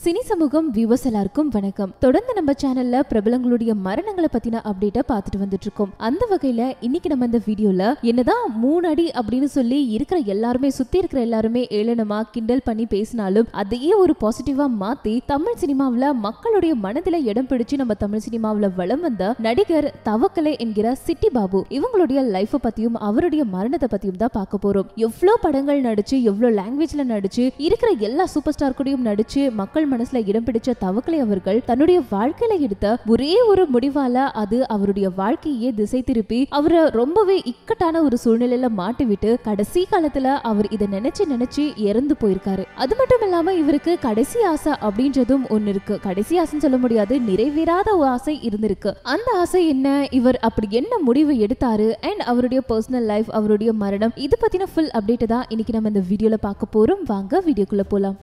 cine சமூகம் viewers எல்லாருக்கும் வணக்கம் தொடர்ந்து நம்ம சேனல்ல பிரபலங்களுடைய மரணங்களை பத்தின அப்டேட்டை பார்த்துட்டு வந்துட்டு இருக்கோம் அந்த வகையில இன்னைக்கு நம்ம இந்த வீடியோல என்னதான் மூணு அடி அப்படின்னு சொல்லி இருக்கிற எல்லாருமே சுத்தி இருக்கிற எல்லாருமே ஏளனமா கிண்டல் பண்ணி பேசினாலும் அதையே ஒரு பாசிட்டிவா மாத்தி தமிழ் சினிமாவுல மக்களுடைய மனதில இடம் பிடிச்சு நம்ம தமிழ் சினிமாவுல வலம் வந்த நடிகர் தவக்கலை என்கிற சிட்டி பாபு இவங்களுடைய லைஃப பத்தியும் அவருடைய மரணத்தை பத்தியும் தான் பார்க்க போறோம் எவ்வளவு படங்கள் நடிச்சு எவ்வளவு லாங்குவேஜ்ல நடிச்சு இருக்கிற எல்லா சூப்பர் ஸ்டார் கூடயும் நடிச்சு மக்கள் மனசுல இடம் பிடிச்ச தவக்கலை அவர்கள் தன்னுடைய வாழ்க்கையில எடுத்த ஒரே ஒரு முடிவால அது அவருடைய வாழ்க்கையே திசை திருப்பி அவரை ரொம்பவே இக்கட்டான ஒரு சூழ்நிலையில மாட்டி விட்டு கடைசி காலத்துல அவர் இதை நினைச்சு நினைச்சு இறந்து போயிருக்காரு அது மட்டும் இல்லாம இவருக்கு கடைசி ஆசை அப்படின்றதும் ஒண்ணு இருக்கு கடைசி ஆசைன்னு சொல்ல முடியாது நிறைவேறாத ஒரு ஆசை இருந்திருக்கு அந்த ஆசை என்ன இவர் அப்படி என்ன முடிவு எடுத்தாரு அண்ட் அவருடைய பர்சனல் லைஃப் அவருடைய மரணம் இது பத்தின ஃபுல் அப்டேட் தான் இன்னைக்கு நம்ம இந்த வீடியோல பார்க்க போறோம் வாங்க வீடியோக்குள்ள போலாம்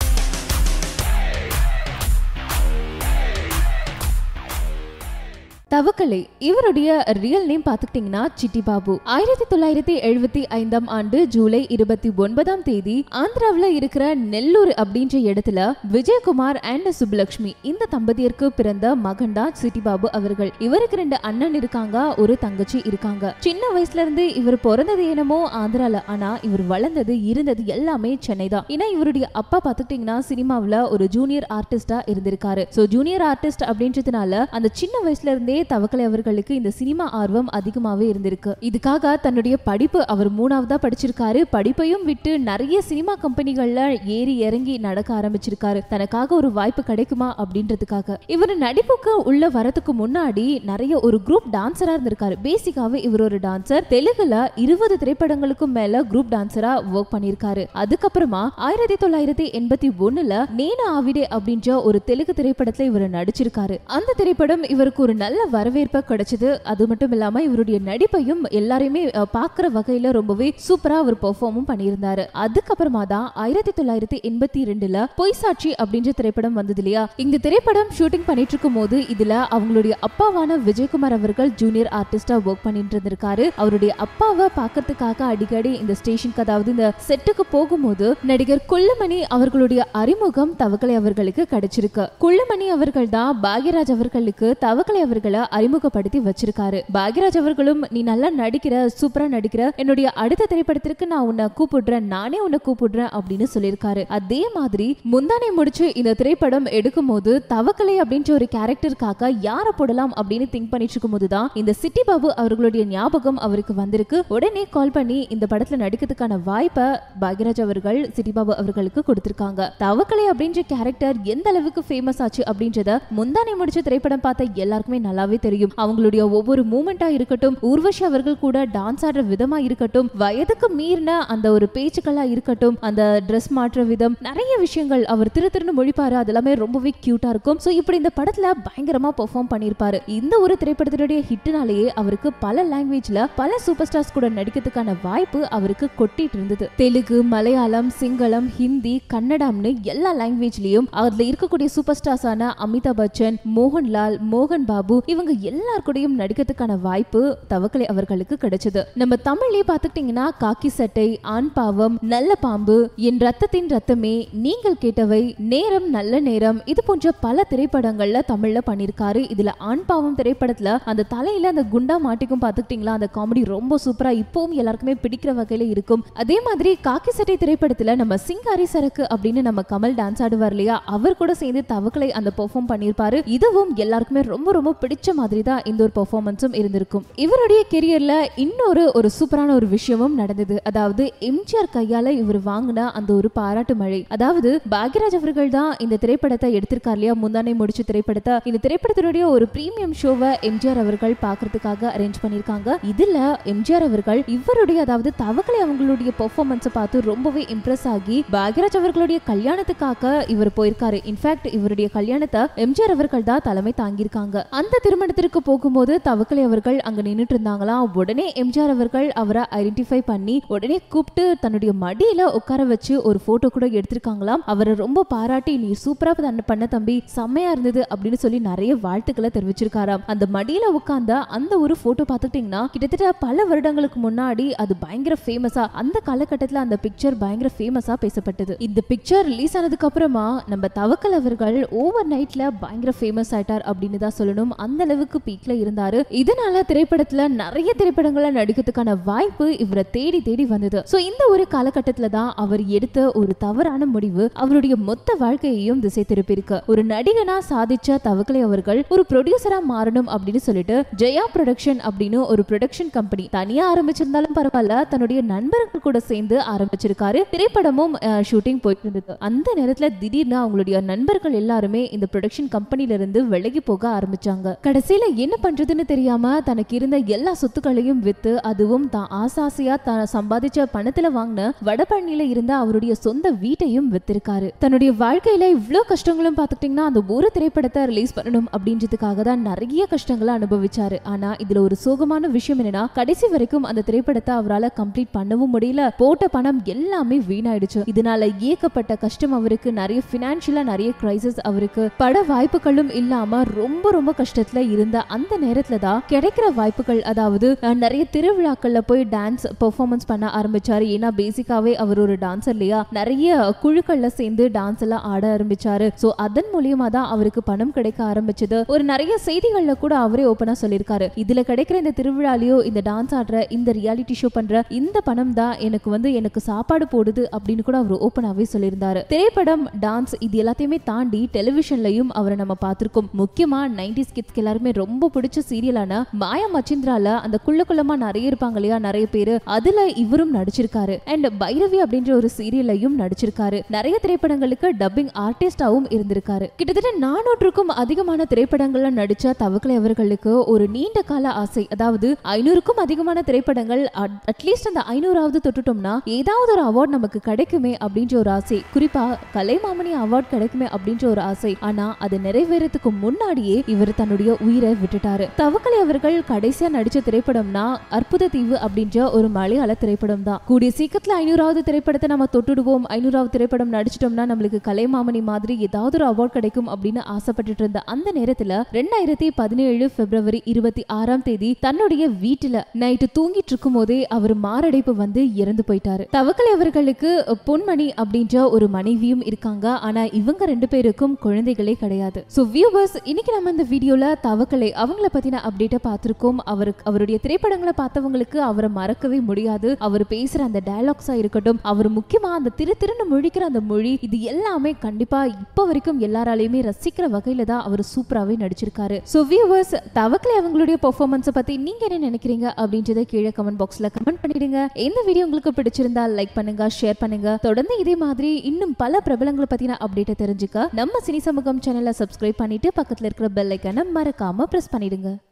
தவக்கலை இவருடைய ரியல் நேம் பாத்துக்கிட்டீங்கன்னா சிட்டி பாபு ஆயிரத்தி தொள்ளாயிரத்தி எழுபத்தி ஐந்தாம் ஆண்டு ஜூலை இருபத்தி ஒன்பதாம் தேதி ஆந்திராவுல இருக்கிற நெல்லூர் அப்படின்ற இடத்துல விஜயகுமார் அண்ட் சுப்புலட்சுமி இந்த தம்பதியருக்கு பிறந்த மகன் தான் சிட்டி பாபு அவர்கள் இவருக்கு ரெண்டு அண்ணன் இருக்காங்க ஒரு தங்கச்சி இருக்காங்க சின்ன வயசுல இருந்து இவர் பிறந்தது என்னமோ ஆந்திரால ஆனா இவர் வளர்ந்தது இருந்தது எல்லாமே சென்னை தான் ஏன்னா இவருடைய அப்பா பாத்துக்கிட்டீங்கன்னா சினிமாவுல ஒரு ஜூனியர் ஆர்டிஸ்டா இருந்திருக்காரு சோ ஜூனியர் ஆர்டிஸ்ட் அப்படின்றதுனால அந்த சின்ன வயசுல இருந்தே தவக்கலை அவர்களுக்கு இந்த சினிமா ஆர்வம் அதிகமாவே இருந்திருக்கு இதுக்காக தன்னுடைய படிப்பு அவர் மூணாவதா படிச்சிருக்காரு படிப்பையும் விட்டு நிறைய சினிமா கம்பெனிகள்ல ஏறி இறங்கி நடக்க ஆரம்பிச்சிருக்காரு தனக்காக ஒரு வாய்ப்பு கிடைக்குமா அப்படின்றதுக்காக இவர் நடிப்புக்கு உள்ள வரதுக்கு முன்னாடி நிறைய ஒரு குரூப் டான்சரா இருந்திருக்காரு பேசிக்காவே இவர் ஒரு டான்சர் தெலுங்குல இருபது திரைப்படங்களுக்கும் மேல குரூப் டான்சரா ஒர்க் பண்ணிருக்காரு அதுக்கப்புறமா ஆயிரத்தி தொள்ளாயிரத்தி எண்பத்தி ஒண்ணுல நேன ஆவிடே அப்படின்ற ஒரு தெலுங்கு திரைப்படத்துல இவர் நடிச்சிருக்காரு அந்த திரைப்படம் இவருக்கு ஒரு நல்ல வரவேற்பை கிடைச்சது அது மட்டும் இல்லாம இவருடைய நடிப்பையும் எல்லாரையுமே அஹ், பார்க்கிற வகையில ரொம்பவே சூப்பரா அவர் பெர்ஃபார்மும் பண்ணியிருந்தாரு அதுக்கப்புறமா தான் ஆயிரத்தி தொள்ளாயிரத்தி எண்பத்தி ரெண்டுல பொய் சாட்சி அப்படின்ற திரைப்படம் வந்தது இல்லையா இந்த திரைப்படம் ஷூட்டிங் பண்ணிட்டு இருக்கும் போது இதுல அவங்களுடைய அப்பாவான விஜயகுமார் அவர்கள் ஜூனியர் ஆர்டிஸ்டா ஒர்க் பண்ணிட்டு இருந்திருக்காரு அவருடைய அப்பாவை பார்க்கறதுக்காக அடிக்கடி இந்த ஸ்டேஷனுக்கு அதாவது இந்த செட்டுக்கு போகும்போது நடிகர் கொல்லுமணி அவர்களுடைய அறிமுகம் தவக்கலை அவர்களுக்கு கிடைச்சிருக்கு கொல்லுமணி அவர்கள் தான் பாக்யராஜ் அவர்களுக்கு தவக்கலை அவர்களை அறிமுகப்படுத்தி வச்சிருக்காரு பாக்யராஜ் அவர்களும் நீ நல்லா நடிக்கிற சூப்பரா நடிக்கிற என்னுடைய அடுத்த திரைப்படத்திற்கு நான் உன்னை கூப்பிடுறேன் நானே உன்னை கூப்பிடுறேன் அப்படின்னு சொல்லியிருக்காரு அதே மாதிரி முந்தானை முடிச்சு இந்த திரைப்படம் எடுக்கும் போது தவக்கலை அப்படின்ற ஒரு கேரக்டருக்காக யார போடலாம் அப்படின்னு திங்க் பண்ணிட்டு இருக்கும் போதுதான் இந்த சிட்டி பாபு அவர்களுடைய ஞாபகம் அவருக்கு வந்திருக்கு உடனே கால் பண்ணி இந்த படத்துல நடிக்கிறதுக்கான வாய்ப்பை பாக்யராஜ் அவர்கள் சிட்டி பாபு அவர்களுக்கு கொடுத்திருக்காங்க தவக்கலை அப்படின்ற கேரக்டர் எந்த அளவுக்கு ஃபேமஸ் ஆச்சு அப்படின்றத முந்தானை முடிச்ச திரைப்படம் பார்த்த எல்லாருக்குமே நல்லாவே தெரியும் அவங்களுடைய ஒவ்வொரு மூமெண்டா இருக்கட்டும் ஊர்வஷி அவர்கள் கூட டான்ஸ் ஆடுற விதமா இருக்கட்டும் வயதுக்கு மீறின அந்த ஒரு பேச்சுக்களா இருக்கட்டும் அந்த ட்ரெஸ் மாற்ற விதம் நிறைய விஷயங்கள் அவர் திரு திருன்னு மொழிப்பாரு அதெல்லாமே ரொம்பவே கியூட்டா இருக்கும் சோ இப்படி இந்த படத்துல பயங்கரமா பெர்ஃபார்ம் பண்ணிருப்பாரு இந்த ஒரு திரைப்படத்தினுடைய ஹிட்னாலேயே அவருக்கு பல லாங்குவேஜ்ல பல சூப்பர் ஸ்டார்ஸ் கூட நடிக்கிறதுக்கான வாய்ப்பு அவருக்கு கொட்டிட்டு இருந்தது தெலுங்கு மலையாளம் சிங்களம் ஹிந்தி கன்னடம்னு எல்லா லாங்குவேஜ்லயும் அதுல இருக்கக்கூடிய சூப்பர் ஸ்டார்ஸான அமிதாப் பச்சன் மோகன்லால் மோகன் பாபு இவங்க எல்லார் கூடயும் நடிக்கிறதுக்கான வாய்ப்பு தவக்கலை அவர்களுக்கு கிடைச்சது நம்ம தமிழ்லயே பாத்துக்கிட்டீங்கன்னா காக்கி சட்டை ஆண் பாவம் நல்ல பாம்பு என் ரத்தத்தின் ரத்தமே நீங்கள் கேட்டவை நேரம் நல்ல நேரம் இது போன்ற பல திரைப்படங்கள்ல தமிழ்ல பண்ணிருக்காரு இதுல ஆண் பாவம் திரைப்படத்துல அந்த தலையில அந்த குண்டா மாட்டிக்கும் பாத்துக்கிட்டீங்களா அந்த காமெடி ரொம்ப சூப்பரா இப்பவும் எல்லாருக்குமே பிடிக்கிற வகையில இருக்கும் அதே மாதிரி காக்கி சட்டை திரைப்படத்துல நம்ம சிங்காரி சரக்கு அப்படின்னு நம்ம கமல் டான்ஸ் ஆடுவார் இல்லையா அவர் கூட சேர்ந்து தவக்கலை அந்த பெர்ஃபார்ம் பண்ணியிருப்பாரு இதுவும் எல்லாருக்குமே ரொம்ப ரொம்ப பிடிச்ச மாதிரி தான் இந்த ஒரு பெர்ஃபார்மன்ஸும் இருந்திருக்கும் இவருடைய கெரியர்ல இன்னொரு ஒரு சூப்பரான ஒரு விஷயமும் நடந்தது அதாவது எம்ஜிஆர் கையால இவர் வாங்கின அந்த ஒரு பாராட்டு மழை அதாவது பாக்யராஜ் அவர்கள் தான் இந்த திரைப்படத்தை எடுத்திருக்கார் இல்லையா முந்தானை முடிச்ச திரைப்படத்தை இந்த திரைப்படத்தினுடைய ஒரு பிரீமியம் ஷோவை எம்ஜிஆர் அவர்கள் பாக்குறதுக்காக அரேஞ்ச் பண்ணிருக்காங்க இதுல எம்ஜிஆர் அவர்கள் இவருடைய அதாவது தவக்கலை அவங்களுடைய பெர்ஃபார்மன்ஸை பார்த்து ரொம்பவே இம்ப்ரெஸ் ஆகி பாக்யராஜ் அவர்களுடைய கல்யாணத்துக்காக இவர் போயிருக்காரு இன்ஃபேக்ட் இவருடைய கல்யாணத்தை எம்ஜிஆர் அவர்கள் தான் தலைமை தாங்கியிருக்காங்க அந்த திருமணத்திற்கு போகும்போது தவக்கலை அவர்கள் அங்க நின்னுட்டு இருந்தாங்களாம் உடனே எம்ஜிஆர் அவர்கள் அவரை ஐடென்டிஃபை பண்ணி உடனே கூப்பிட்டு தன்னுடைய மடியில உட்கார வச்சு ஒரு போட்டோ கூட எடுத்திருக்காங்களாம் அவரை ரொம்ப பாராட்டி நீ சூப்பரா பண்ண- பண்ண தம்பி செம்மையா இருந்தது அப்படின்னு சொல்லி நிறைய வாழ்த்துக்களை தெரிவிச்சிருக்காராம் அந்த மடியில உட்கார்ந்த அந்த ஒரு போட்டோ பார்த்துக்கிட்டீங்கன்னா கிட்டத்தட்ட பல வருடங்களுக்கு முன்னாடி அது பயங்கர ஃபேமஸா அந்த காலகட்டத்துல அந்த பிக்சர் பயங்கர ஃபேமஸா பேசப்பட்டது இந்த பிக்சர் ரிலீஸ் ஆனதுக்கு அப்புறமா நம்ம தவக்கல் அவர்கள் ஓவர் நைட்ல பயங்கர ஃபேமஸ் ஆயிட்டார் அப்படின்னு தான் சொல்லணும் அந்த அளவுக்கு பீக்ல இருந்தாரு இதனால திரைப்படத்துல நிறைய திரைப்படங்கள்ல நடிக்கிறதுக்கான வாய்ப்பு இவரை தேடி தேடி வந்தது சோ இந்த ஒரு காலகட்டத்துல தான் அவர் எடுத்த ஒரு தவறான முடிவு அவருடைய மொத்த வாழ்க்கையையும் திசை திருப்பியிருக்கு ஒரு நடிகனா சாதிச்ச தவக்கலை அவர்கள் ஒரு ப்ரொடியூசரா மாறணும் அப்படின்னு சொல்லிட்டு ஜெயா ப்ரொடக்ஷன் அப்படின்னு ஒரு ப்ரொடக்ஷன் கம்பெனி தனியா ஆரம்பிச்சிருந்தாலும் பரவாயில்ல தன்னுடைய நண்பர்கள் கூட சேர்ந்து ஆரம்பிச்சிருக்காரு திரைப்படமும் ஷூட்டிங் போயிட்டு இருந்தது அந்த நேரத்துல திடீர்னு அவங்களுடைய நண்பர்கள் எல்லாருமே இந்த ப்ரொடக்ஷன் கம்பெனில இருந்து விலகி போக ஆரம்பிச்சாங்க கடைசியில என்ன பண்றதுன்னு தெரியாம தனக்கு இருந்த எல்லா சொத்துக்களையும் வித்து அதுவும் தான் ஆசாசியா தான் சம்பாதிச்ச பணத்துல வாங்கின வடபழனியில இருந்த அவருடைய சொந்த வீட்டையும் வித்திருக்காரு தன்னுடைய வாழ்க்கையில இவ்ளோ கஷ்டங்களும் பார்த்துக்கிட்டீங்கன்னா அந்த ஒரு திரைப்படத்தை ரிலீஸ் பண்ணணும் அப்படின்றதுக்காக தான் நிறைய கஷ்டங்களை அனுபவிச்சாரு ஆனா இதுல ஒரு சோகமான விஷயம் என்னன்னா கடைசி வரைக்கும் அந்த திரைப்படத்தை அவரால கம்ப்ளீட் பண்ணவும் முடியல போட்ட பணம் எல்லாமே வீணாயிடுச்சு இதனால ஏகப்பட்ட கஷ்டம் அவருக்கு நிறைய பினான்சியலா நிறைய கிரைசிஸ் அவருக்கு பட வாய்ப்புகளும் இல்லாம ரொம்ப ரொம்ப கஷ்டத்துல இருந்த அந்த நேரத்துல தான் கிடைக்கிற வாய்ப்புகள் அதாவது அஹ், நிறைய திருவிழாக்கள்ல போய் டான்ஸ் பெர்ஃபார்மன்ஸ் பண்ண ஆரம்பிச்சாரு ஏன்னா பேசிக்காவே அவர் ஒரு டான்சர் இல்லையா நிறைய குழுக்கள்ல சேர்ந்து டான்ஸ் எல்லாம் ஆட ஆரம்பிச்சாரு சோ அதன் மூலியமா தான் அவருக்கு பணம் கிடைக்க ஆரம்பிச்சது ஒரு நிறைய செய்திகள்ல கூட அவரே ஓப்பனா சொல்லியிருக்காரு இதுல கிடைக்கிற இந்த திருவிழாலயோ இந்த டான்ஸ் ஆடுற இந்த ரியாலிட்டி ஷோ பண்ற இந்த பணம் தான் எனக்கு வந்து எனக்கு சாப்பாடு போடுது அப்படின்னு கூட அவர் ஓப்பனாவே சொல்லியிருந்தாரு திரைப்படம் டான்ஸ் இது எல்லாத்தையுமே தாண்டி டெலிவிஷன்லயும் அவரை நம்ம பார்த்திருக்கோம் முக்கியமா நைன்டிஸ் கிட்ஸ்க்கு எல்லாருமே ரொம்ப பிடிச்ச சீரியலான மாயா மச்சிந்திரால அந்த குள்ள குள்ளமா நிறைய இருப்பாங்க இல்லையா நிறைய பேரு அதுல இவரும் நடிச்சிருக்காரு அண்ட் பைரவி அப்படின்ற ஒரு சீரியலையும் நடிச்சிருக்காரு நிறைய திரைப்படங்களுக்கு டப்பிங் ஆர்டிஸ்டாவும் இருந்திருக்காரு கிட்டத்தட்ட நானூற்றுக்கும் அதிகமான திரைப்படங்கள்ல நடிச்ச தவக்கலை அவர்களுக்கு ஒரு நீண்ட கால ஆசை அதாவது ஐநூறுக்கும் அதிகமான திரைப்படங்கள் அட்லீஸ்ட் அந்த ஐநூறாவது தொட்டுட்டோம்னா ஏதாவது ஒரு அவார்ட் நமக்கு கிடைக்குமே அப்படின்ற ஒரு ஆசை குறிப்பா கலைமாமணி அவார்ட் கிடைக்குமே அப்படின்ற ஒரு ஆசை ஆனா அது நிறைவேறதுக்கு முன்னாடியே இவர் தன்னுடைய உயிரை விட்டுட்டாரு தவக்கலை அவர்கள் கடைசியா நடிச்ச திரைப்படம்னா அற்புத தீவு அப்படின்ற ஒரு மலையாள திரைப்படம் தான் கூடிய சீக்கிரத்துல ஐநூறாவது திரைப்படத்தை நம்ம தொட்டுடுவோம் ஐநூறாவது திரைப்படம் நடிச்சிட்டோம்னா நம்மளுக்கு கலைமாமணி மாதிரி ஏதாவது ஒரு அவார்ட் கிடைக்கும் அப்படின்னு ஆசைப்பட்டுட்டு இருந்த அந்த நேரத்துல ரெண்டாயிரத்தி பதினேழு பிப்ரவரி இருபத்தி ஆறாம் தேதி தன்னுடைய வீட்டுல நைட்டு தூங்கிட்டு இருக்கும் போதே அவர் மாரடைப்பு வந்து இறந்து போயிட்டாரு தவக்கலை அவர்களுக்கு பொன்மணி அப்படின்ற ஒரு மனைவியும் இருக்காங்க ஆனா இவங்க ரெண்டு பேருக்கும் குழந்தைகளே கிடையாது சோ வியூவர்ஸ் இன்னைக்கு நம்ம இந்த வீடியோல தவக்கலை அவங்கள பத்தின அப்டேட்டை பார்த்திருக்கோம் அவருக்கு அவருடைய திரைப்படங்களை பார்த்தவங்களுக்கு அவரை மறக்கவே முடியாது அவர் பேசுற அந்த டயலாக்ஸா இருக்கட்டும் அவர் முக்கியமா அந்த திரு திருன்னு முழிக்கிற அந்த மொழி இது எல்லாமே கண்டிப்பா இப்ப வரைக்கும் எல்லாராலையுமே ரசிக்கிற வகையில தான் அவர் சூப்பராகவே நடிச்சிருக்காரு ஸோ வியூவர்ஸ் தவக்கலை அவங்களுடைய பெர்ஃபார்மன்ஸை பத்தி நீங்க என்ன நினைக்கிறீங்க அப்படின்றத கீழே கமெண்ட் பாக்ஸ்ல கமெண்ட் பண்ணிடுங்க இந்த வீடியோ உங்களுக்கு பிடிச்சிருந்தா லைக் பண்ணுங்க ஷேர் பண்ணுங்க தொடர்ந்து இதே மாதிரி இன்னும் பல பிரபலங்களை பத்தின அப்டேட்டை தெரிஞ்சுக்க நம்ம சினி சமூகம் சேனலை சப்ஸ்கிரைப் பண்ணிட்டு பக்கத்துல இருக்கிற பெல் ஐக்கனை மறக்காம பிரஸ் பண்ணிடுங்க